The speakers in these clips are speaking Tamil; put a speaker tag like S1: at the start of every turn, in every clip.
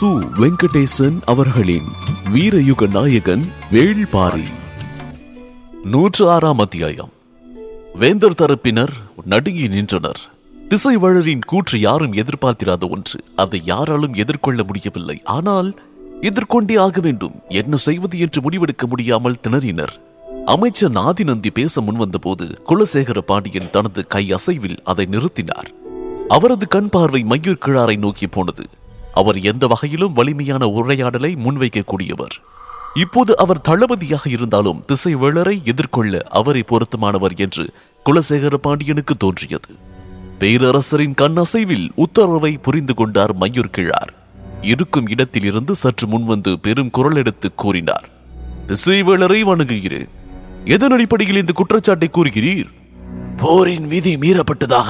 S1: சு வெங்கடேசன் அவர்களின் வீரயுக நாயகன் வேள்பாரி நூற்று ஆறாம் அத்தியாயம் வேந்தர் தரப்பினர் நடுங்கி நின்றனர் திசைவழரின் கூற்று யாரும் எதிர்பார்த்திராத ஒன்று அதை யாராலும் எதிர்கொள்ள முடியவில்லை ஆனால் எதிர்கொண்டே ஆக வேண்டும் என்ன செய்வது என்று முடிவெடுக்க முடியாமல் திணறினர் அமைச்சர் நாதிநந்தி பேச முன்வந்த போது குலசேகர பாண்டியன் தனது கை அசைவில் அதை நிறுத்தினார் அவரது கண் பார்வை மயூர் கிழாரை நோக்கி போனது அவர் எந்த வகையிலும் வலிமையான உரையாடலை முன்வைக்கக்கூடியவர் இப்போது அவர் தளபதியாக இருந்தாலும் திசைவேளரை எதிர்கொள்ள அவரை பொருத்தமானவர் என்று குலசேகர பாண்டியனுக்கு தோன்றியது பேரரசரின் கண் அசைவில் உத்தரவை புரிந்து கொண்டார் மயூர் கிழார் இருக்கும் இடத்தில் இருந்து சற்று முன்வந்து பெரும் குரல் எடுத்து கூறினார் திசைவேளரை வணங்குகிறேன் எதன் அடிப்படையில் இந்த குற்றச்சாட்டை கூறுகிறீர்
S2: போரின் விதி மீறப்பட்டதாக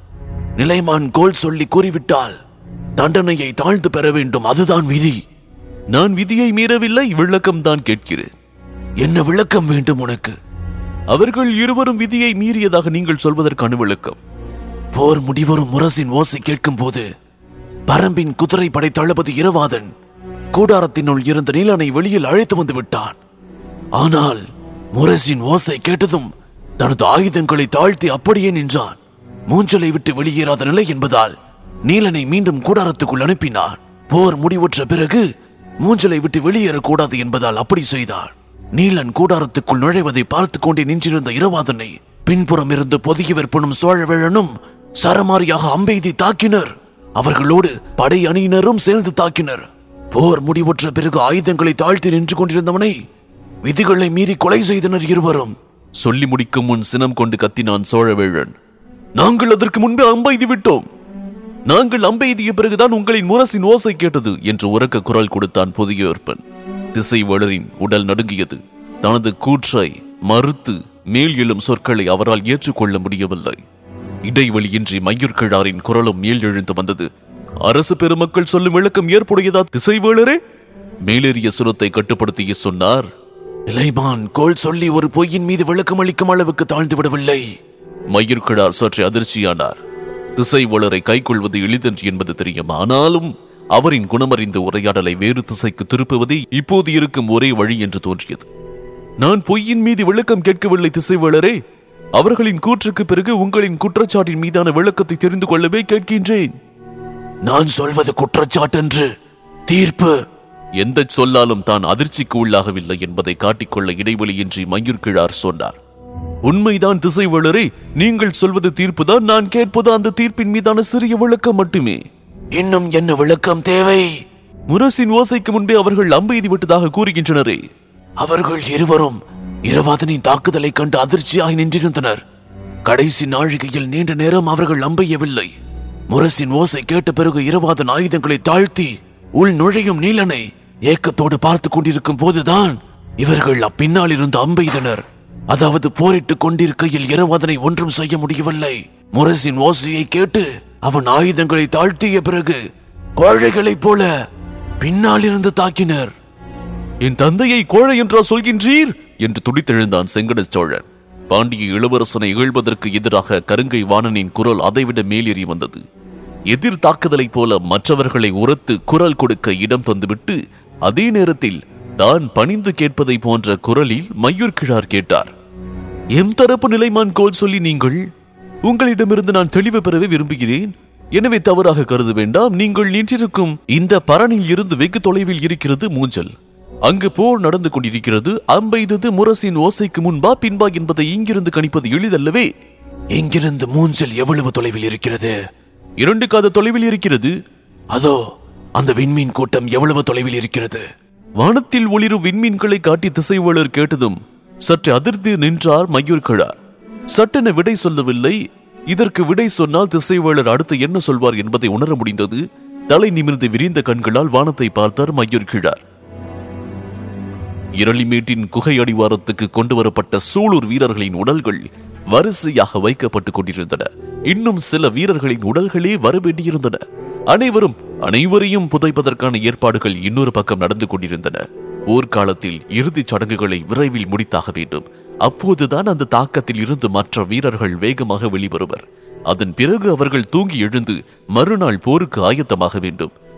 S2: நிலைமான் கோல் சொல்லி கூறிவிட்டால் தண்டனையை தாழ்ந்து பெற வேண்டும் அதுதான் விதி
S1: நான் விதியை மீறவில்லை விளக்கம் தான் கேட்கிறேன்
S2: என்ன விளக்கம் வேண்டும் உனக்கு
S1: அவர்கள் இருவரும் விதியை மீறியதாக நீங்கள் சொல்வதற்கான விளக்கம்
S2: போர் முடிவரும் முரசின் ஓசை கேட்கும் போது பரம்பின் குதிரை படை தளபதி இரவாதன் கூடாரத்தினுள் இருந்த நீலனை வெளியில் அழைத்து வந்து விட்டான் ஆனால் முரசின் ஓசை கேட்டதும் தனது ஆயுதங்களை தாழ்த்தி அப்படியே நின்றான் மூஞ்சலை விட்டு வெளியேறாத நிலை என்பதால் நீலனை மீண்டும் கூடாரத்துக்குள் அனுப்பினான் போர் முடிவுற்ற பிறகு மூஞ்சலை விட்டு வெளியேறக்கூடாது என்பதால் அப்படி செய்தான் நீலன் கூடாரத்துக்குள் நுழைவதை பார்த்து கொண்டே நின்றிருந்த இரவாதனை பின்புறம் இருந்து பொதிய விற்பனும் சோழவேழனும் சரமாரியாக அம்பெய்தி தாக்கினர் அவர்களோடு படை அணியினரும் சேர்ந்து தாக்கினர் போர் முடிவுற்ற பிறகு ஆயுதங்களை தாழ்த்தி நின்று கொண்டிருந்தவனை விதிகளை மீறி கொலை செய்தனர் இருவரும்
S1: சொல்லி முடிக்கும் முன் சினம் கொண்டு கத்தினான் சோழவேழன் நாங்கள் அதற்கு முன்பே அம்பெய்தி விட்டோம் நாங்கள் அம்பெய்திய பிறகுதான் உங்களின் முரசின் ஓசை கேட்டது என்று உரக்க குரல் கொடுத்தான் புதிய விற்பன் திசைவேளரின் உடல் நடுங்கியது தனது கூற்றை மறுத்து மேல் எழும் சொற்களை அவரால் ஏற்றுக்கொள்ள முடியவில்லை இடைவெளியின்றி மயூர் கிழாரின் குரலும் மேல் எழுந்து வந்தது அரசு பெருமக்கள் சொல்லும் விளக்கம் ஏற்புடையதா திசைவேளரே மேலேறிய சுரத்தை கட்டுப்படுத்திய சொன்னார்
S2: நிலைமான் கோல் சொல்லி ஒரு பொய்யின் மீது விளக்கம் அளிக்கும் அளவுக்கு தாழ்ந்து விடவில்லை
S1: மயிர்கிழார் சற்று அதிர்ச்சியானார் திசைவளரை கைக்கொள்வது எளிதன்று என்பது தெரியும் ஆனாலும் அவரின் குணமறிந்த உரையாடலை வேறு திசைக்கு திருப்புவதே இப்போது இருக்கும் ஒரே வழி என்று தோன்றியது நான் பொய்யின் மீது விளக்கம் கேட்கவில்லை திசைவளரே அவர்களின் கூற்றுக்கு பிறகு உங்களின் குற்றச்சாட்டின் மீதான விளக்கத்தை தெரிந்து கொள்ளவே கேட்கின்றேன்
S2: நான் சொல்வது குற்றச்சாட்டென்று தீர்ப்பு
S1: எந்த சொல்லாலும் தான் அதிர்ச்சிக்கு உள்ளாகவில்லை என்பதை காட்டிக்கொள்ள இடைவெளியின்றி மயூர் கிழார் சொன்னார் உண்மைதான் திசைவளரே நீங்கள் சொல்வது தீர்ப்புதான் நான் கேட்பது அந்த தீர்ப்பின் மீதான சிறிய விளக்கம் மட்டுமே
S2: இன்னும் என்ன விளக்கம் தேவை
S1: முரசின் ஓசைக்கு முன்பே அவர்கள் அம்பெய்தி விட்டதாக கூறுகின்றனரே
S2: அவர்கள் இருவரும் இரவாதனின் தாக்குதலை கண்டு அதிர்ச்சியாகி நின்றிருந்தனர் கடைசி நாழிகையில் நீண்ட நேரம் அவர்கள் அம்பையவில்லை முரசின் ஓசை கேட்ட பிறகு இரவாதன் ஆயுதங்களை தாழ்த்தி உள் நுழையும் நீலனை ஏக்கத்தோடு பார்த்து கொண்டிருக்கும் போதுதான் இவர்கள் அப்பின்னால் இருந்து அம்பெய்தனர் அதாவது போரிட்டுக் கொண்டிருக்கையில் இரவாதனை ஒன்றும் செய்ய முடியவில்லை முரசின் ஓசையை கேட்டு அவன் ஆயுதங்களை தாழ்த்திய பிறகு கோழைகளைப் போல பின்னால் இருந்து தாக்கினர்
S1: என் தந்தையை கோழை என்றா சொல்கின்றீர் என்று துடித்தெழுந்தான் செங்கட சோழன் பாண்டிய இளவரசனை இகழ்வதற்கு எதிராக கருங்கை வாணனின் குரல் அதைவிட மேலேறி வந்தது எதிர் தாக்குதலைப் போல மற்றவர்களை உரத்து குரல் கொடுக்க இடம் தந்துவிட்டு அதே நேரத்தில் தான் பணிந்து கேட்பதை போன்ற குரலில் மயூர் கிழார் கேட்டார் எம் தரப்பு நிலைமான் கோல் சொல்லி நீங்கள் உங்களிடமிருந்து நான் தெளிவு பெறவே விரும்புகிறேன் எனவே தவறாக கருத வேண்டாம் நீங்கள் நின்றிருக்கும் இந்த பரணில் இருந்து வெகு தொலைவில் இருக்கிறது மூஞ்சல் அங்கு போர் நடந்து கொண்டிருக்கிறது அம்பெய்தது முரசின் ஓசைக்கு முன்பா பின்பா என்பதை இங்கிருந்து கணிப்பது எளிதல்லவே
S2: இங்கிருந்து மூஞ்சல் எவ்வளவு தொலைவில் இருக்கிறது
S1: இரண்டு காத தொலைவில் இருக்கிறது
S2: அதோ அந்த விண்மீன் கூட்டம் எவ்வளவு தொலைவில் இருக்கிறது
S1: வானத்தில் ஒளிரும் விண்மீன்களை காட்டி திசைவேளர் கேட்டதும் சற்று அதிர்ந்து நின்றார் மயூர் கிழார் சட்டென விடை சொல்லவில்லை இதற்கு விடை சொன்னால் திசைவேளர் அடுத்து என்ன சொல்வார் என்பதை உணர முடிந்தது தலை நிமிர்ந்து விரிந்த கண்களால் வானத்தை பார்த்தார் மயூர் கிழார் இரளிமேட்டின் குகை அடிவாரத்துக்கு கொண்டு வரப்பட்ட சூளூர் வீரர்களின் உடல்கள் வரிசையாக வைக்கப்பட்டுக் கொண்டிருந்தன இன்னும் சில வீரர்களின் உடல்களே வர வேண்டியிருந்தன அனைவரும் அனைவரையும் புதைப்பதற்கான ஏற்பாடுகள் இன்னொரு பக்கம் நடந்து கொண்டிருந்தன போர்க்காலத்தில் இறுதிச் சடங்குகளை விரைவில் முடித்தாக வேண்டும் அப்போதுதான் அந்த தாக்கத்தில் இருந்து மற்ற வீரர்கள் வேகமாக வெளிவருவர் அதன் பிறகு அவர்கள் தூங்கி எழுந்து மறுநாள் போருக்கு ஆயத்தமாக வேண்டும்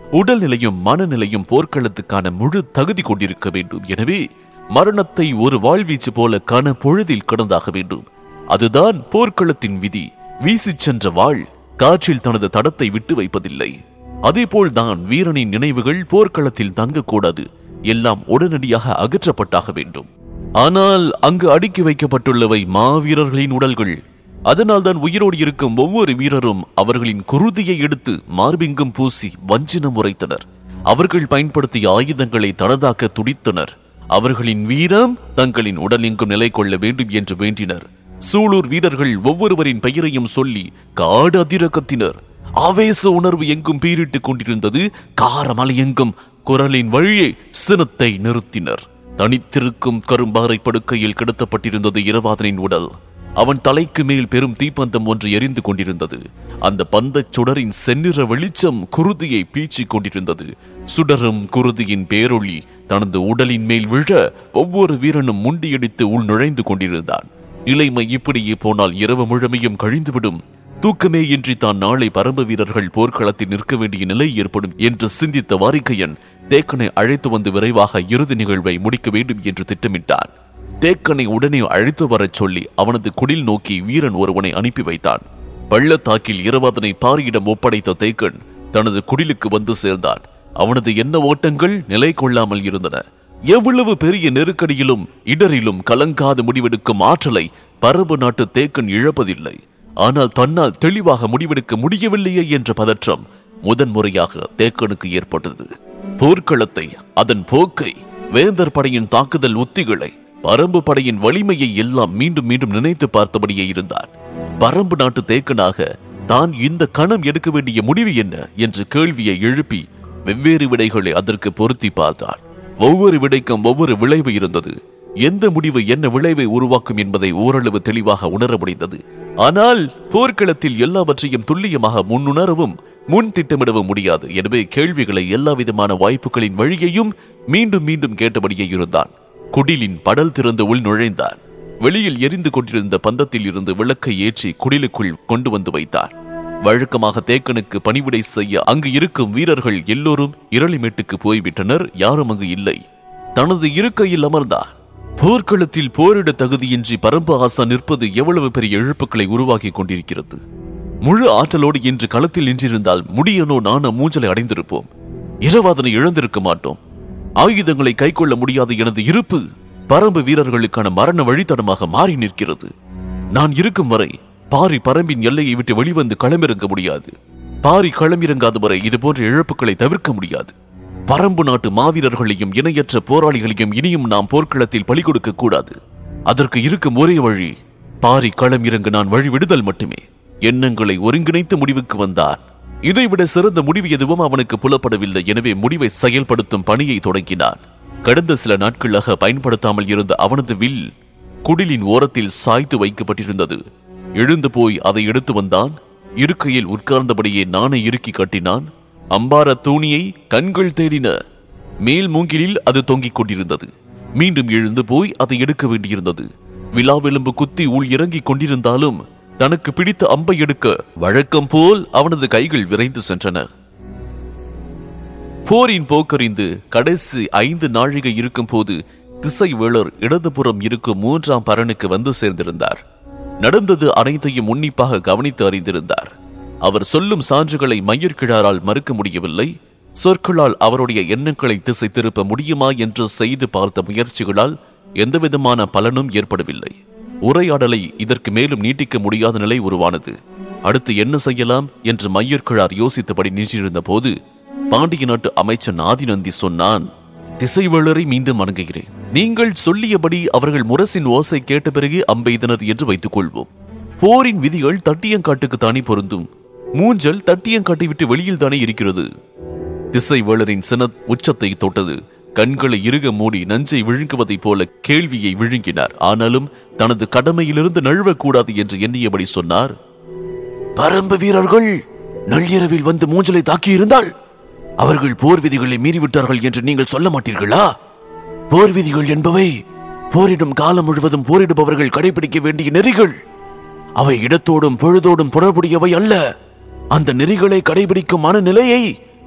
S1: உடல்நிலையும் மனநிலையும் போர்க்களத்துக்கான முழு தகுதி கொண்டிருக்க வேண்டும் எனவே மரணத்தை ஒரு வாழ்வீச்சு போல கன பொழுதில் கடந்தாக வேண்டும் அதுதான் போர்க்களத்தின் விதி வீசிச் சென்ற வாழ் காற்றில் தனது தடத்தை விட்டு வைப்பதில்லை அதேபோல் தான் வீரனின் நினைவுகள் போர்க்களத்தில் தங்கக்கூடாது எல்லாம் உடனடியாக அகற்றப்பட்டாக வேண்டும் ஆனால் அங்கு அடுக்கி வைக்கப்பட்டுள்ளவை மாவீரர்களின் உடல்கள் அதனால் தான் உயிரோடு இருக்கும் ஒவ்வொரு வீரரும் அவர்களின் குருதியை எடுத்து மார்பிங்கும் பூசி வஞ்சினம் உரைத்தனர் அவர்கள் பயன்படுத்திய ஆயுதங்களை தனதாக்க துடித்தனர் அவர்களின் வீரம் தங்களின் உடலெங்கும் நிலை கொள்ள வேண்டும் என்று வேண்டினர் சூலூர் வீரர்கள் ஒவ்வொருவரின் பெயரையும் சொல்லி காடு அதிர கத்தினர் ஆவேச உணர்வு எங்கும் பீரிட்டுக் கொண்டிருந்தது காரமலை எங்கும் குரலின் வழியே சினத்தை நிறுத்தினர் தனித்திருக்கும் கரும்பாறை படுக்கையில் கிடத்தப்பட்டிருந்தது இரவாதனின் உடல் அவன் தலைக்கு மேல் பெரும் தீப்பந்தம் ஒன்று எரிந்து கொண்டிருந்தது அந்த பந்தச் சுடரின் செந்நிற வெளிச்சம் குருதியை பீச்சிக் கொண்டிருந்தது சுடரும் குருதியின் பேரொளி தனது உடலின் மேல் விழ ஒவ்வொரு வீரனும் முண்டியடித்து உள் நுழைந்து கொண்டிருந்தான் நிலைமை இப்படியே போனால் இரவு முழுமையும் கழிந்துவிடும் தூக்கமே இன்றி தான் நாளை பரம்பு வீரர்கள் போர்க்களத்தில் நிற்க வேண்டிய நிலை ஏற்படும் என்று சிந்தித்த வாரிக்கையன் தேக்கனை அழைத்து வந்து விரைவாக இறுதி நிகழ்வை முடிக்க வேண்டும் என்று திட்டமிட்டான் தேக்கனை உடனே அழைத்து வரச் சொல்லி அவனது குடில் நோக்கி வீரன் ஒருவனை அனுப்பி வைத்தான் பள்ளத்தாக்கில் இரவாதனை பாரியிடம் ஒப்படைத்த தேக்கன் தனது குடிலுக்கு வந்து சேர்ந்தான் அவனது எண்ண ஓட்டங்கள் நிலை கொள்ளாமல் இருந்தன எவ்வளவு பெரிய நெருக்கடியிலும் இடரிலும் கலங்காது முடிவெடுக்கும் ஆற்றலை பரம்பு நாட்டு தேக்கன் இழப்பதில்லை ஆனால் தன்னால் தெளிவாக முடிவெடுக்க முடியவில்லையே என்ற பதற்றம் முதன்முறையாக தேக்கனுக்கு ஏற்பட்டது போர்க்களத்தை அதன் போக்கை வேந்தர் படையின் தாக்குதல் உத்திகளை பரம்பு படையின் வலிமையை எல்லாம் மீண்டும் மீண்டும் நினைத்து பார்த்தபடியே இருந்தான் பரம்பு நாட்டு தேக்கனாக தான் இந்த கணம் எடுக்க வேண்டிய முடிவு என்ன என்ற கேள்வியை எழுப்பி வெவ்வேறு விடைகளை அதற்கு பொருத்தி பார்த்தான் ஒவ்வொரு விடைக்கும் ஒவ்வொரு விளைவு இருந்தது எந்த முடிவு என்ன விளைவை உருவாக்கும் என்பதை ஓரளவு தெளிவாக உணர முடிந்தது ஆனால் போர்க்களத்தில் எல்லாவற்றையும் துல்லியமாக முன்னுணரவும் முன் திட்டமிடவும் முடியாது எனவே கேள்விகளை எல்லா விதமான வாய்ப்புகளின் வழியையும் மீண்டும் மீண்டும் கேட்டபடியே இருந்தான் குடிலின் படல் திறந்து உள் நுழைந்தான் வெளியில் எரிந்து கொண்டிருந்த பந்தத்தில் இருந்து விளக்கை ஏற்றி குடிலுக்குள் கொண்டு வந்து வைத்தான் வழக்கமாக தேக்கனுக்கு பணிவிடை செய்ய அங்கு இருக்கும் வீரர்கள் எல்லோரும் இரளிமேட்டுக்கு போய்விட்டனர் யாரும் அங்கு இல்லை தனது இருக்கையில் அமர்ந்தான் போர்க்களத்தில் போரிட தகுதியின்றி பரம்பு ஆசா நிற்பது எவ்வளவு பெரிய இழப்புகளை உருவாக்கி கொண்டிருக்கிறது முழு ஆற்றலோடு இன்று களத்தில் நின்றிருந்தால் முடியனோ நான மூஞ்சலை அடைந்திருப்போம் இரவாதனை இழந்திருக்க மாட்டோம் ஆயுதங்களை கைக்கொள்ள முடியாத எனது இருப்பு பரம்பு வீரர்களுக்கான மரண வழித்தடமாக மாறி நிற்கிறது நான் இருக்கும் வரை பாரி பரம்பின் எல்லையை விட்டு வெளிவந்து களமிறங்க முடியாது பாரி களமிறங்காத வரை இது போன்ற இழப்புகளை தவிர்க்க முடியாது பரம்பு நாட்டு மாவீரர்களையும் இணையற்ற போராளிகளையும் இனியும் நாம் போர்க்களத்தில் பலி கொடுக்க கூடாது அதற்கு இருக்கும் ஒரே வழி பாரி களம் இறங்க நான் வழி விடுதல் மட்டுமே எண்ணங்களை ஒருங்கிணைத்து முடிவுக்கு வந்தான் இதைவிட சிறந்த முடிவு எதுவும் அவனுக்கு புலப்படவில்லை எனவே முடிவை செயல்படுத்தும் பணியை தொடங்கினான் கடந்த சில நாட்களாக பயன்படுத்தாமல் இருந்த அவனது வில் குடிலின் ஓரத்தில் சாய்த்து வைக்கப்பட்டிருந்தது எழுந்து போய் அதை எடுத்து வந்தான் இருக்கையில் உட்கார்ந்தபடியே நாணை இறுக்கி கட்டினான் அம்பார தூணியை கண்கள் தேடின மேல் மூங்கிலில் அது தொங்கிக் கொண்டிருந்தது மீண்டும் எழுந்து போய் அதை எடுக்க வேண்டியிருந்தது விழாவெலும்பு குத்தி உள் இறங்கிக் கொண்டிருந்தாலும் தனக்கு பிடித்த அம்பை எடுக்க வழக்கம் போல் அவனது கைகள் விரைந்து சென்றன போரின் போக்கறிந்து கடைசி ஐந்து நாழிகை இருக்கும் போது திசைவேளர் இடதுபுறம் இருக்கும் மூன்றாம் பரனுக்கு வந்து சேர்ந்திருந்தார் நடந்தது அனைத்தையும் உன்னிப்பாக கவனித்து அறிந்திருந்தார் அவர் சொல்லும் சான்றுகளை மயிர்கிழாரால் மறுக்க முடியவில்லை சொற்களால் அவருடைய எண்ணங்களை திசை திருப்ப முடியுமா என்று செய்து பார்த்த முயற்சிகளால் எந்தவிதமான பலனும் ஏற்படவில்லை உரையாடலை இதற்கு மேலும் நீட்டிக்க முடியாத நிலை உருவானது அடுத்து என்ன செய்யலாம் என்று மையர்கிழார் யோசித்தபடி நின்றிருந்த போது பாண்டிய நாட்டு அமைச்சன் ஆதிநந்தி சொன்னான் திசைவேளரை மீண்டும் வணங்குகிறேன் நீங்கள் சொல்லியபடி அவர்கள் முரசின் ஓசை கேட்ட பிறகு அம்பெய்தனர் என்று வைத்துக் கொள்வோம் போரின் விதிகள் தட்டியங்காட்டுக்கு தானே பொருந்தும் மூஞ்சல் தட்டியங்காட்டை விட்டு வெளியில் தானே இருக்கிறது திசைவேளரின் சின உச்சத்தை தொட்டது கண்களை இறுக மூடி நஞ்சை விழுங்குவதைப் போல கேள்வியை விழுங்கினார் ஆனாலும் தனது கடமையிலிருந்து நழுவக்கூடாது என்று எண்ணியபடி சொன்னார் பரம்பு வீரர்கள் நள்ளிரவில் வந்து மூஞ்சலை தாக்கியிருந்தால் அவர்கள் போர் விதிகளை மீறிவிட்டார்கள் என்று நீங்கள் சொல்ல மாட்டீர்களா போர் விதிகள் என்பவை போரிடும் காலம் முழுவதும் போரிடுபவர்கள் கடைபிடிக்க வேண்டிய நெறிகள் அவை இடத்தோடும் பொழுதோடும் தொடர்புடையவை அல்ல அந்த நெறிகளை கடைபிடிக்கும் மனநிலையை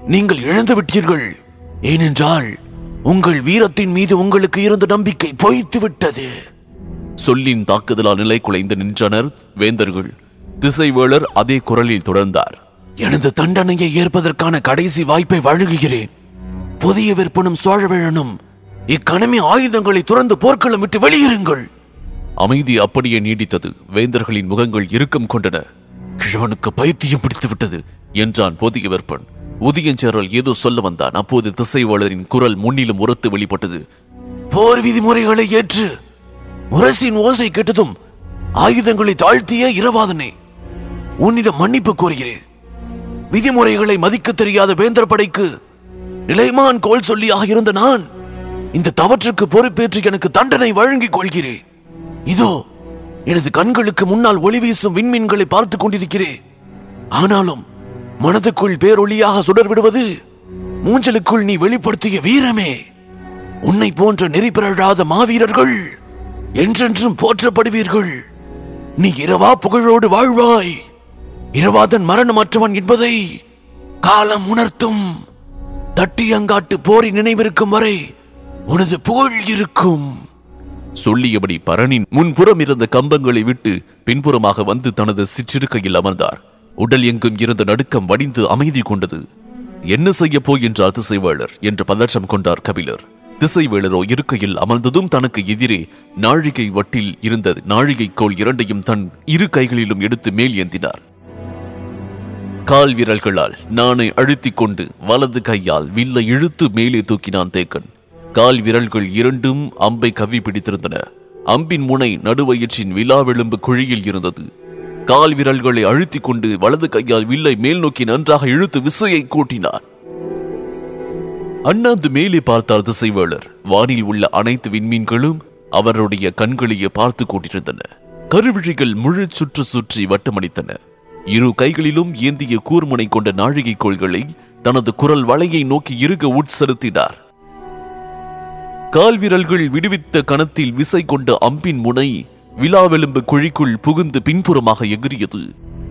S2: நீங்கள் இழந்து விட்டீர்கள் ஏனென்றால் உங்கள் வீரத்தின் மீது உங்களுக்கு இருந்த நம்பிக்கை பொய்த்து விட்டது
S1: சொல்லின் தாக்குதலால் நிலை குலைந்து நின்றனர் வேந்தர்கள் திசைவேளர் அதே குரலில் தொடர்ந்தார்
S2: எனது தண்டனையை ஏற்பதற்கான கடைசி வாய்ப்பை வழங்குகிறேன் புதிய விற்பனும் சோழவேழனும் இக்கணமே ஆயுதங்களை துறந்து போர்க்களம் விட்டு வெளியேறுங்கள்
S1: அமைதி அப்படியே நீடித்தது வேந்தர்களின் முகங்கள் இறுக்கம் கொண்டன கிழவனுக்கு பைத்தியம் பிடித்து விட்டது என்றான் புதிய வெப்பன் உதயஞ்சேரல் ஏதோ சொல்ல வந்தான் அப்போது திசைவாளரின் குரல் முன்னிலும் உரத்து வெளிப்பட்டது
S2: போர் விதிமுறைகளை ஏற்று முரசின் ஓசை கேட்டதும் ஆயுதங்களை தாழ்த்திய இரவாதனே உன்னிடம் மன்னிப்பு கோருகிறேன் விதிமுறைகளை மதிக்க தெரியாத வேந்தர் படைக்கு நிலைமான் கோல் சொல்லியாக இருந்த நான் இந்த தவற்றுக்கு பொறுப்பேற்று எனக்கு தண்டனை வழங்கிக் கொள்கிறேன் இதோ எனது கண்களுக்கு முன்னால் ஒளி வீசும் விண்மீன்களை பார்த்துக் கொண்டிருக்கிறேன் ஆனாலும் மனதுக்குள் பேரொளியாக சுடர் விடுவது மூஞ்சலுக்குள் நீ வெளிப்படுத்திய வீரமே உன்னை போன்ற நெறி பிறழாத மாவீரர்கள் என்றென்றும் போற்றப்படுவீர்கள் நீ இரவா புகழோடு வாழ்வாய் இரவாதன் மரணமற்றவன் என்பதை காலம் உணர்த்தும் தட்டியங்காட்டு போரி நினைவிருக்கும் வரை உனது புகழ் இருக்கும்
S1: சொல்லியபடி பரணின் முன்புறம் இருந்த கம்பங்களை விட்டு பின்புறமாக வந்து தனது சிற்றிருக்கையில் அமர்ந்தார் உடல் எங்கும் இருந்த நடுக்கம் வடிந்து அமைதி கொண்டது என்ன செய்ய போகின்றார் திசைவேளர் என்று பதற்றம் கொண்டார் கபிலர் திசைவேளரோ இருக்கையில் அமர்ந்ததும் தனக்கு எதிரே நாழிகை வட்டில் இருந்த நாழிகை கோல் இரண்டையும் தன் இரு கைகளிலும் எடுத்து மேல் ஏந்தினார் கால் விரல்களால் நானை அழுத்திக் கொண்டு வலது கையால் வில்லை இழுத்து மேலே தூக்கினான் தேக்கன் கால் விரல்கள் இரண்டும் அம்பை கவ்வி பிடித்திருந்தன அம்பின் முனை நடுவயிற்றின் விலாவெலும்பு குழியில் இருந்தது கால் விரல்களை அழுத்திக் கொண்டு வலது கையால் வில்லை மேல் நோக்கி நன்றாக இழுத்து விசையை கூட்டினார் அண்ணாந்து மேலே பார்த்தார் திசைவேளர் வானில் உள்ள அனைத்து விண்மீன்களும் அவருடைய கண்களையே பார்த்து கொண்டிருந்தன கருவிழிகள் முழு சுற்று சுற்றி வட்டமடித்தன இரு கைகளிலும் ஏந்திய கூர்முனை கொண்ட நாழிகை கோள்களை தனது குரல் வளையை நோக்கி இறுக உட்செலுத்தினார் கால் விரல்கள் விடுவித்த கணத்தில் விசை கொண்ட அம்பின் முனை விலாவெலும்பு குழிக்குள் புகுந்து பின்புறமாக எகிரியது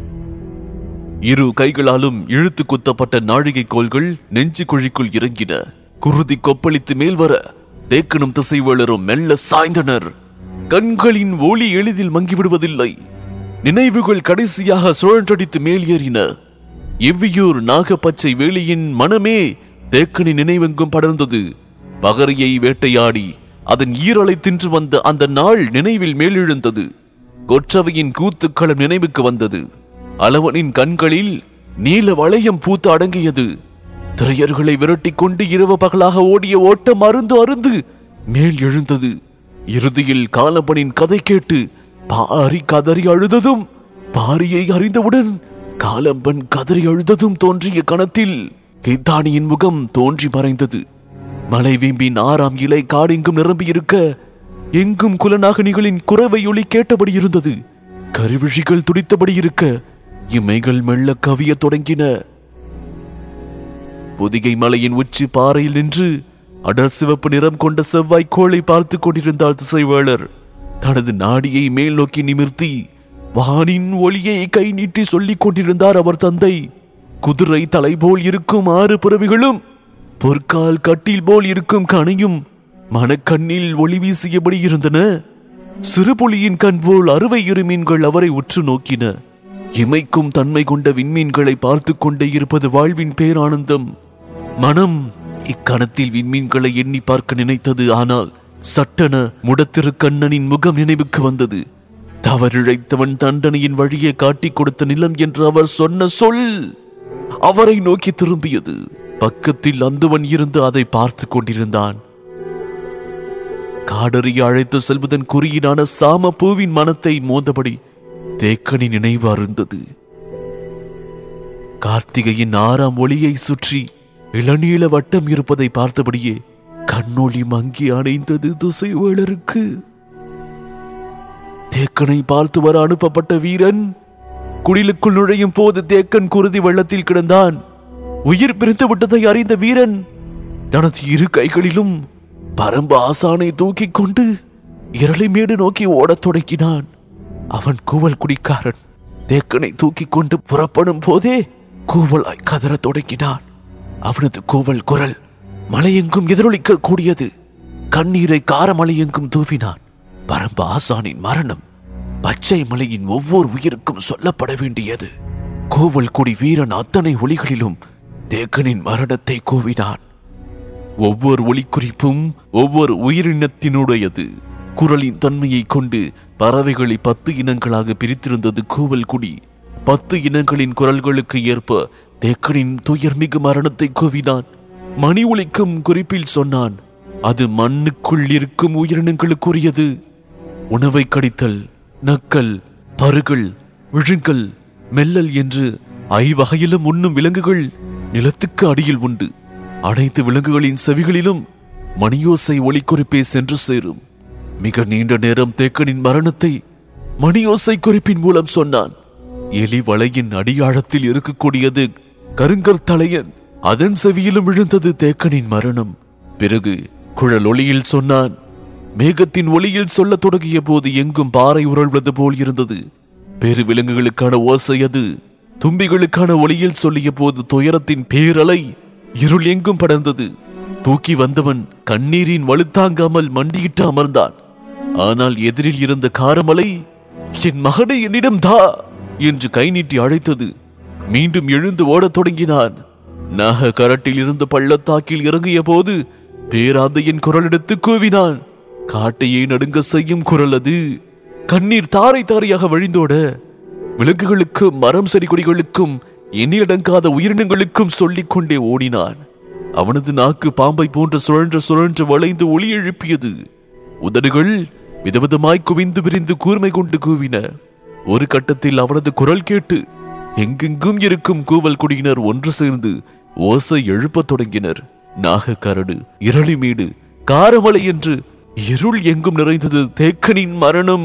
S1: இரு கைகளாலும் இழுத்து குத்தப்பட்ட நாழிகை கோல்கள் நெஞ்சு குழிக்குள் இறங்கின குருதி கொப்பளித்து மேல் வர தேக்கனும் திசைவேளரும் மெல்ல சாய்ந்தனர் கண்களின் ஒளி எளிதில் மங்கிவிடுவதில்லை நினைவுகள் கடைசியாக சுழன்றடித்து மேல் ஏறின எவ்வியூர் நாகப்பச்சை வேலியின் மனமே தேக்கனின் நினைவெங்கும் படர்ந்தது பகரியை வேட்டையாடி அதன் ஈரலை தின்று வந்த அந்த நாள் நினைவில் மேலெழுந்தது கொற்றவையின் கூத்துக்களம் நினைவுக்கு வந்தது அளவனின் கண்களில் நீல வளையம் பூத்து அடங்கியது திரையர்களை விரட்டிக் கொண்டு இரவு பகலாக ஓடிய ஓட்டம் அருந்து அருந்து மேல் எழுந்தது இறுதியில் காலப்பனின் கதை கேட்டு பாரி கதறி அழுததும் பாரியை அறிந்தவுடன் காலம்பன் கதறி அழுததும் தோன்றிய கணத்தில் கித்தானியின் முகம் தோன்றி மறைந்தது மலை வீம்பின் ஆறாம் இலை காடெங்கும் நிரம்பியிருக்க எங்கும் குலநாகனிகளின் குறவை ஒளி கேட்டபடி இருந்தது கருவிழிகள் துடித்தபடி இருக்க இமைகள் மெல்ல கவியத் தொடங்கின பொதிகை மலையின் உச்சி பாறையில் நின்று அடர் சிவப்பு நிறம் கொண்ட செவ்வாய் கோளை பார்த்துக் கொண்டிருந்தார் திசைவேளர் தனது நாடியை மேல் நோக்கி நிமிர்த்தி வானின் ஒளியை கை நீட்டி சொல்லிக் கொண்டிருந்தார் அவர் தந்தை குதிரை தலை போல் இருக்கும் ஆறு பிறவிகளும் பொற்கால் கட்டில் போல் இருக்கும் கணையும் மனக்கண்ணில் ஒளி வீசியபடி இருந்தன சிறுபுலியின் கண் போல் அறுவை இருமீன்கள் அவரை உற்று நோக்கின இமைக்கும் தன்மை கொண்ட விண்மீன்களை பார்த்து கொண்டே இருப்பது வாழ்வின் பேரானந்தம் மனம் இக்கணத்தில் விண்மீன்களை எண்ணி பார்க்க நினைத்தது ஆனால் சட்டென முடத்திருக்கண்ணனின் முகம் நினைவுக்கு வந்தது தவறிழைத்தவன் தண்டனையின் வழியை காட்டிக் கொடுத்த நிலம் என்று அவர் சொன்ன சொல் அவரை நோக்கி திரும்பியது பக்கத்தில் அந்துவன் இருந்து அதை பார்த்து கொண்டிருந்தான் காடறி அழைத்து செல்வதன் குறியீடான சாம பூவின் மனத்தை மோந்தபடி தேக்கனி நினைவு அருந்தது கார்த்திகையின் ஆறாம் ஒளியை சுற்றி இளநீள வட்டம் இருப்பதை பார்த்தபடியே கண்ணொளி மங்கி அணைந்தது திசைவேளருக்கு தேக்கனை பார்த்து வர அனுப்பப்பட்ட வீரன் குடிலுக்குள் நுழையும் போது தேக்கன் குருதி வெள்ளத்தில் கிடந்தான் உயிர் பிரிந்து விட்டதை அறிந்த வீரன் தனது இரு கைகளிலும் பரம்பு ஆசானை தூக்கிக் கொண்டு இரளிமேடு நோக்கி ஓடத் தொடங்கினான் அவன் கூவல் குடிக்காரன் தேக்கனை தூக்கிக் கொண்டு புறப்படும் போதே கூவலாய் கதறத் தொடங்கினான்
S2: அவனது கோவல் குரல் மலையெங்கும் எதிரொலிக்க கூடியது கண்ணீரை காரமலையெங்கும் தூவினான் பரம்பு ஆசானின் மரணம் பச்சை மலையின் ஒவ்வொரு உயிருக்கும் சொல்லப்பட வேண்டியது கோவல் கொடி வீரன் அத்தனை ஒளிகளிலும் தேக்கனின் மரணத்தை கூவினான் ஒவ்வொரு ஒளிக்குறிப்பும் ஒவ்வொரு உயிரினத்தினுடையது குரலின் தன்மையை கொண்டு பறவைகளை பத்து இனங்களாக பிரித்திருந்தது கூவல் குடி பத்து இனங்களின் குரல்களுக்கு ஏற்ப தேக்கனின் துயர்மிகு மரணத்தை கூவினான் மணி ஒலிக்கும் குறிப்பில் சொன்னான் அது மண்ணுக்குள் இருக்கும் உயிரினங்களுக்குரியது உணவை கடித்தல் நக்கல் பருகள் விழுங்கல் மெல்லல் என்று ஐவகையிலும் உண்ணும் விலங்குகள் நிலத்துக்கு அடியில் உண்டு அனைத்து விலங்குகளின் செவிகளிலும் மணியோசை ஒலிக்குறிப்பே சென்று சேரும் மிக நீண்ட நேரம் தேக்கனின் மரணத்தை மணியோசை குறிப்பின் மூலம் சொன்னான் எலி வலையின் அடியாழத்தில் இருக்கக்கூடியது கருங்கர் தலையன் அதன் செவியிலும் விழுந்தது தேக்கனின் மரணம் பிறகு குழல் ஒளியில் சொன்னான் மேகத்தின் ஒளியில் சொல்லத் தொடங்கிய போது எங்கும் பாறை உருள்வது போல் இருந்தது பெரு விலங்குகளுக்கான ஓசை அது தும்பிகளுக்கான ஒளியில் சொல்லிய போது துயரத்தின் பேரலை இருள் எங்கும் படர்ந்தது தூக்கி வந்தவன் கண்ணீரின் வலுத்தாங்காமல் மண்டியிட்டு அமர்ந்தான் ஆனால் எதிரில் இருந்த காரமலை என் மகனை என்னிடம் தா என்று கை நீட்டி அழைத்தது மீண்டும் எழுந்து ஓடத் தொடங்கினான் நாக கரட்டில் இருந்த பள்ளத்தாக்கில் இறங்கிய போது பேராந்தையின் குரல் எடுத்து கூவினான் காட்டையே நடுங்க செய்யும் குரல் அது கண்ணீர் தாரை தாரையாக வழிந்தோட விலங்குகளுக்கும் மரம் செடி கொடிகளுக்கும் எண்ணிலடங்காத உயிரினங்களுக்கும் சொல்லிக் கொண்டே ஓடினான் அவனது நாக்கு பாம்பை போன்ற சுழன்று சுழன்று வளைந்து ஒளி எழுப்பியது உதடுகள் விதவிதமாய் குவிந்து விரிந்து கூர்மை கொண்டு கூவின ஒரு கட்டத்தில் அவனது குரல் கேட்டு எங்கெங்கும் இருக்கும் கூவல் குடியினர் ஒன்று சேர்ந்து ஓசை எழுப்பத் தொடங்கினர் நாகக்கரடு இரளிமீடு காரமலை என்று இருள் எங்கும் நிறைந்தது தேக்கனின் மரணம்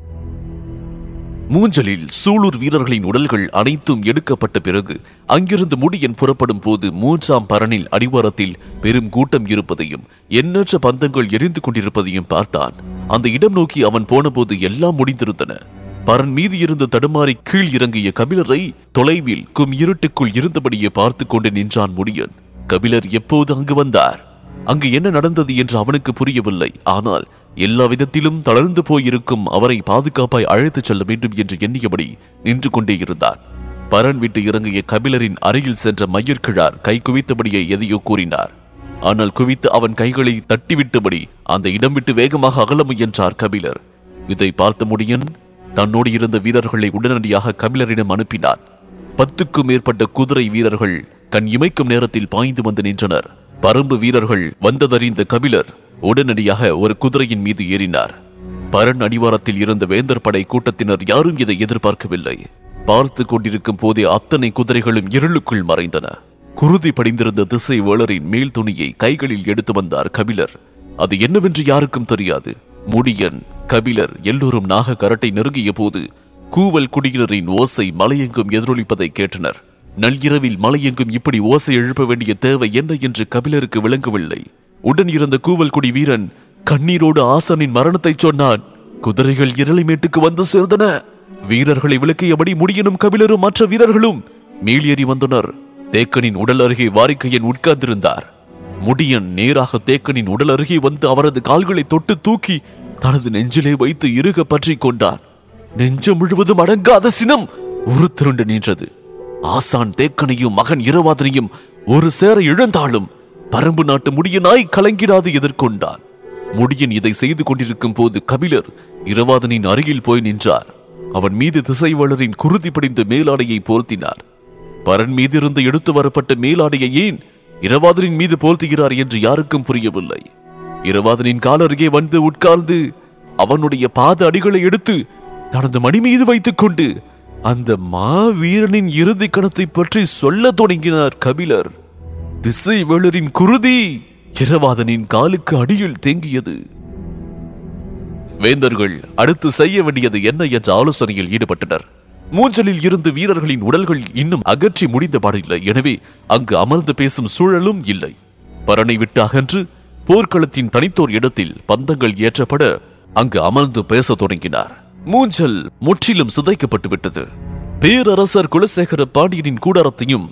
S2: மூஞ்சலில் சூலூர் வீரர்களின் உடல்கள் அனைத்தும் எடுக்கப்பட்ட பிறகு அங்கிருந்து முடியன் புறப்படும் போது மூன்றாம் பரனில் அடிவாரத்தில் பெரும் கூட்டம் இருப்பதையும் எண்ணற்ற பந்தங்கள் எரிந்து கொண்டிருப்பதையும் பார்த்தான் அந்த இடம் நோக்கி அவன் போனபோது எல்லாம் முடிந்திருந்தன பரன் மீது இருந்து தடுமாறி கீழ் இறங்கிய கபிலரை தொலைவில் கும் இருட்டுக்குள் இருந்தபடியே பார்த்து கொண்டு நின்றான் முடியன் கபிலர் எப்போது அங்கு வந்தார் அங்கு என்ன நடந்தது என்று அவனுக்கு புரியவில்லை ஆனால் எல்லா விதத்திலும் தளர்ந்து போயிருக்கும் அவரை பாதுகாப்பாய் அழைத்துச் செல்ல வேண்டும் என்று எண்ணியபடி நின்று கொண்டே இருந்தான் பரன் விட்டு இறங்கிய கபிலரின் அருகில் சென்ற மயிர்கிழார் கை குவித்தபடியே எதையோ கூறினார் ஆனால் குவித்து அவன் கைகளை தட்டிவிட்டபடி அந்த இடம் விட்டு வேகமாக அகல முயன்றார் கபிலர் இதை பார்த்த முடியன் தன்னோடு இருந்த வீரர்களை உடனடியாக கபிலரிடம் அனுப்பினான் பத்துக்கும் மேற்பட்ட குதிரை வீரர்கள் கண் இமைக்கும் நேரத்தில் பாய்ந்து வந்து நின்றனர் பரம்பு வீரர்கள் வந்ததறிந்த கபிலர் உடனடியாக ஒரு குதிரையின் மீது ஏறினார் பரண் அடிவாரத்தில் இருந்த வேந்தர் படை கூட்டத்தினர் யாரும் இதை எதிர்பார்க்கவில்லை பார்த்து கொண்டிருக்கும் போதே அத்தனை குதிரைகளும் இருளுக்குள் மறைந்தன குருதி படிந்திருந்த திசை வேளரின் மேல் துணியை கைகளில் எடுத்து வந்தார் கபிலர் அது என்னவென்று யாருக்கும் தெரியாது முடியன் கபிலர் எல்லோரும் நாக கரட்டை நெருங்கிய போது கூவல் குடியினரின் ஓசை மலையெங்கும் எதிரொலிப்பதை கேட்டனர் நள்ளிரவில் மலையெங்கும் இப்படி ஓசை எழுப்ப வேண்டிய தேவை என்ன என்று கபிலருக்கு விளங்கவில்லை உடன் இருந்த கூவல் குடி வீரன் கண்ணீரோடு ஆசனின் மரணத்தை சொன்னான் குதிரைகள் இரளிமேட்டுக்கு வந்து சேர்ந்தன வீரர்களை விளக்கியபடி முடியனும் கபிலரும் மற்ற வீரர்களும் மேலேறி வந்தனர் தேக்கனின் உடல் அருகே வாரிக்கையன் உட்கார்ந்திருந்தார் முடியன் நேராக தேக்கனின் உடல் அருகே வந்து அவரது கால்களை தொட்டு தூக்கி தனது நெஞ்சிலே வைத்து இறுக பற்றிக் கொண்டான் நெஞ்சம் முழுவதும் அடங்காத சினம் உருத்திருண்டு நின்றது ஆசான் தேக்கனையும் மகன் இரவாதனையும் ஒரு சேர இழந்தாலும் பரம்பு நாட்டு முடியனாய் கலங்கிடாது எதிர்கொண்டான் முடியன் இதை செய்து கொண்டிருக்கும் போது கபிலர் இரவாதனின் அருகில் போய் நின்றார் அவன் மீது திசைவாளரின் குருதி படிந்த மேலாடையை போர்த்தினார் பரன் மீது இருந்து எடுத்து வரப்பட்ட மேலாடையை ஏன் இரவாதனின் மீது போர்த்துகிறார் என்று யாருக்கும் புரியவில்லை இரவாதனின் கால் அருகே வந்து உட்கார்ந்து அவனுடைய பாத அடிகளை எடுத்து தனது மணி மீது வைத்துக் கொண்டு அந்த மாவீரனின் இறுதி கணத்தை பற்றி சொல்லத் தொடங்கினார் கபிலர் திசை வேளரின் குருதி இரவாதனின் காலுக்கு அடியில் தேங்கியது வேந்தர்கள் அடுத்து செய்ய வேண்டியது என்ன என்ற ஆலோசனையில் ஈடுபட்டனர் மூஞ்சலில் இருந்து வீரர்களின் உடல்கள் இன்னும் அகற்றி முடிந்த பாடில்லை எனவே அங்கு அமர்ந்து பேசும் சூழலும் இல்லை பரணை விட்டு அகன்று போர்க்களத்தின் தனித்தோர் இடத்தில் பந்தங்கள் ஏற்றப்பட அங்கு அமர்ந்து பேசத் தொடங்கினார் மூஞ்சல் முற்றிலும் சிதைக்கப்பட்டு விட்டது பேரரசர் குலசேகர பாண்டியனின் கூடாரத்தையும்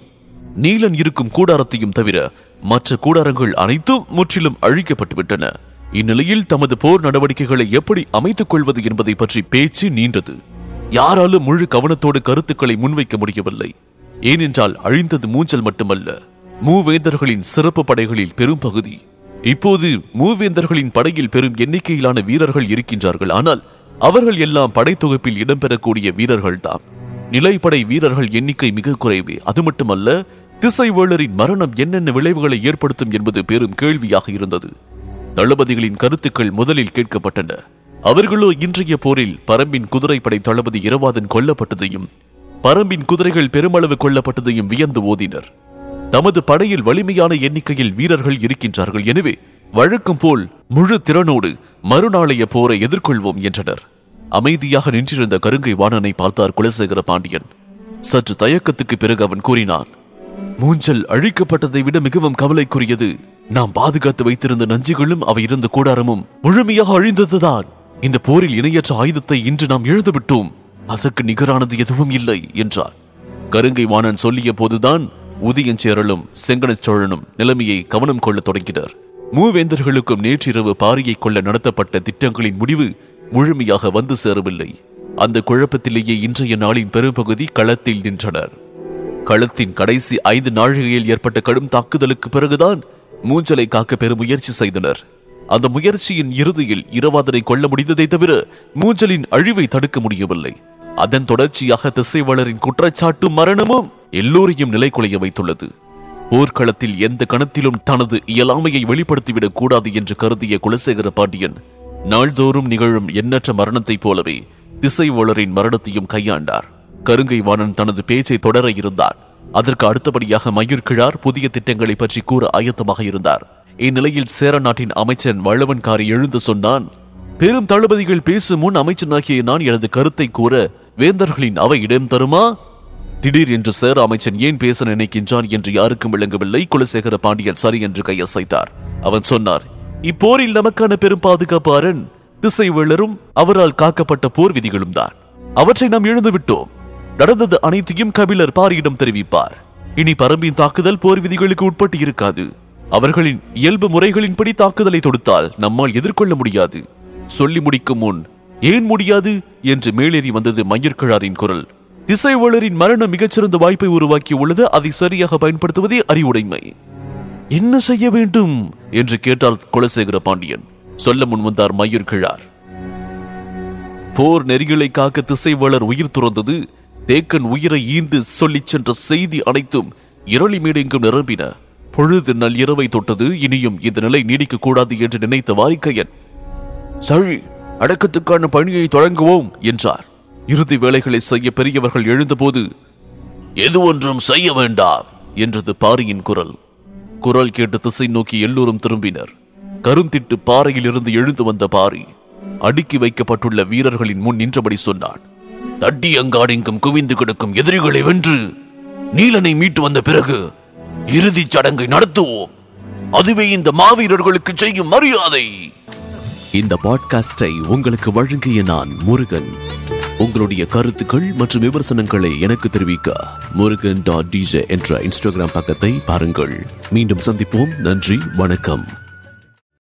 S1: நீலன் இருக்கும் கூடாரத்தையும் தவிர மற்ற கூடாரங்கள் அனைத்தும் முற்றிலும் அழிக்கப்பட்டு விட்டன இந்நிலையில் தமது போர் நடவடிக்கைகளை எப்படி அமைத்துக் கொள்வது என்பதை பற்றி பேச்சு நீண்டது யாராலும் முழு கவனத்தோடு கருத்துக்களை முன்வைக்க முடியவில்லை ஏனென்றால் அழிந்தது மூஞ்சல் மட்டுமல்ல மூவேந்தர்களின் சிறப்பு படைகளில் பெரும் பகுதி இப்போது மூவேந்தர்களின் படையில் பெரும் எண்ணிக்கையிலான வீரர்கள் இருக்கின்றார்கள் ஆனால் அவர்கள் எல்லாம் படைத்தொகுப்பில் இடம்பெறக்கூடிய வீரர்கள்தான் நிலைப்படை வீரர்கள் எண்ணிக்கை மிக குறைவே அது மட்டுமல்ல திசைவேளரின் மரணம் என்னென்ன விளைவுகளை ஏற்படுத்தும் என்பது பெரும் கேள்வியாக இருந்தது தளபதிகளின் கருத்துக்கள் முதலில் கேட்கப்பட்டன அவர்களோ இன்றைய போரில் பரம்பின் குதிரைப்படை தளபதி இரவாதன் கொல்லப்பட்டதையும் பரம்பின் குதிரைகள் பெருமளவு கொல்லப்பட்டதையும் வியந்து ஓதினர் தமது படையில் வலிமையான எண்ணிக்கையில் வீரர்கள் இருக்கின்றார்கள் எனவே வழக்கம் போல் முழு திறனோடு மறுநாளைய போரை எதிர்கொள்வோம் என்றனர் அமைதியாக நின்றிருந்த கருங்கை வாணனை பார்த்தார் குலசேகர பாண்டியன் சற்று தயக்கத்துக்கு பிறகு அவன் கூறினான் மூஞ்சல் அழிக்கப்பட்டதை விட மிகவும் கவலைக்குரியது நாம் பாதுகாத்து வைத்திருந்த நஞ்சுகளும் அவை இருந்த கூடாரமும் முழுமையாக அழிந்ததுதான் இந்த போரில் இணையற்ற ஆயுதத்தை இன்று நாம் எழுதுவிட்டோம் அதற்கு நிகரானது எதுவும் இல்லை என்றார் கருங்கை வாணன் சொல்லிய போதுதான் உதயஞ்சேரலும் செங்கனச் சோழனும் நிலைமையை கவனம் கொள்ளத் தொடங்கினர் மூவேந்தர்களுக்கும் நேற்றிரவு பாரியை கொள்ள நடத்தப்பட்ட திட்டங்களின் முடிவு முழுமையாக வந்து சேரவில்லை அந்த குழப்பத்திலேயே இன்றைய நாளின் பெரும்பகுதி களத்தில் நின்றனர் களத்தின் கடைசி ஐந்து நாழிகையில் ஏற்பட்ட கடும் தாக்குதலுக்கு பிறகுதான் மூஞ்சலை காக்க பெரும் முயற்சி செய்தனர் அந்த முயற்சியின் இறுதியில் இரவாதனை கொல்ல முடிந்ததை தவிர மூஞ்சலின் அழிவை தடுக்க முடியவில்லை அதன் தொடர்ச்சியாக திசைவாளரின் குற்றச்சாட்டும் மரணமும் எல்லோரையும் நிலைகுலைய வைத்துள்ளது போர்க்களத்தில் எந்த கணத்திலும் தனது இயலாமையை வெளிப்படுத்திவிடக் கூடாது என்று கருதிய குலசேகர பாண்டியன் நாள்தோறும் நிகழும் எண்ணற்ற மரணத்தைப் போலவே திசைவாளரின் மரணத்தையும் கையாண்டார் கருங்கை வாணன் தனது பேச்சை தொடர இருந்தார் அதற்கு அடுத்தபடியாக மயூர்கிழார் புதிய திட்டங்களை பற்றி கூற ஆயத்தமாக இருந்தார் இந்நிலையில் சேர நாட்டின் அமைச்சன் வள்ளவன்காரி எழுந்து சொன்னான் பெரும் தளபதிகள் பேசும் முன் அமைச்சனாகிய நான் எனது கருத்தை கூற வேந்தர்களின் அவை இடம் தருமா திடீர் என்று சேர அமைச்சன் ஏன் பேச நினைக்கின்றான் என்று யாருக்கும் விளங்கவில்லை குலசேகர பாண்டியன் சரி என்று கையசைத்தார் அவன் சொன்னார் இப்போரில் நமக்கான பெரும் பாதுகாப்பு அரண் திசைவேளரும் அவரால் காக்கப்பட்ட போர் விதிகளும் தான் அவற்றை நாம் இழந்து விட்டோம் நடந்தது அனைத்தையும் கபிலர் பாரியிடம் தெரிவிப்பார் இனி பரம்பின் தாக்குதல் போர் விதிகளுக்கு உட்பட்டு இருக்காது அவர்களின் இயல்பு முறைகளின்படி தாக்குதலை தொடுத்தால் நம்மால் எதிர்கொள்ள முடியாது சொல்லி முடிக்கும் முன் ஏன் முடியாது என்று மேலேறி வந்தது மயிர்கிழாரின் குரல் திசைவேளரின் மரணம் மிகச்சிறந்த வாய்ப்பை உருவாக்கி உள்ளது அதை சரியாக பயன்படுத்துவதே அறிவுடைமை என்ன செய்ய வேண்டும் என்று கேட்டார் குலசேகர பாண்டியன் சொல்ல முன் வந்தார் மயூர்கிழார் போர் நெறிகளை காக்க திசைவேளர் உயிர் துறந்தது தேக்கன் உயிரை ஈந்து சொல்லிச் சென்ற செய்தி அனைத்தும் இரளி மீடெங்கும் நிரம்பின பொழுது நல் இரவை தொட்டது இனியும் இந்த நிலை நீடிக்க கூடாது என்று நினைத்த வாரிக்கையன் சரி அடக்கத்துக்கான பணியை தொடங்குவோம் என்றார் இறுதி வேலைகளை செய்ய பெரியவர்கள் எழுந்தபோது எது ஒன்றும் செய்ய வேண்டாம் என்றது பாரியின் குரல் குரல் கேட்டு திசை நோக்கி எல்லோரும் திரும்பினர் கருந்திட்டு பாறையில் இருந்து எழுந்து வந்த பாரி அடுக்கி வைக்கப்பட்டுள்ள வீரர்களின் முன் நின்றபடி சொன்னான் தட்டி அங்காடெங்கும் குவிந்து கிடக்கும் எதிரிகளை வென்று நீலனை மீட்டு வந்த பிறகு இறுதிச் சடங்கை நடத்துவோம் அதுவே இந்த மாவீரர்களுக்கு செய்யும் மரியாதை இந்த பாட்காஸ்டை உங்களுக்கு வழங்கிய நான் முருகன் உங்களுடைய கருத்துக்கள் மற்றும் விமர்சனங்களை எனக்கு தெரிவிக்க முருகன் டாட் டிஜே என்ற இன்ஸ்டாகிராம் பக்கத்தை பாருங்கள் மீண்டும் சந்திப்போம் நன்றி வணக்கம்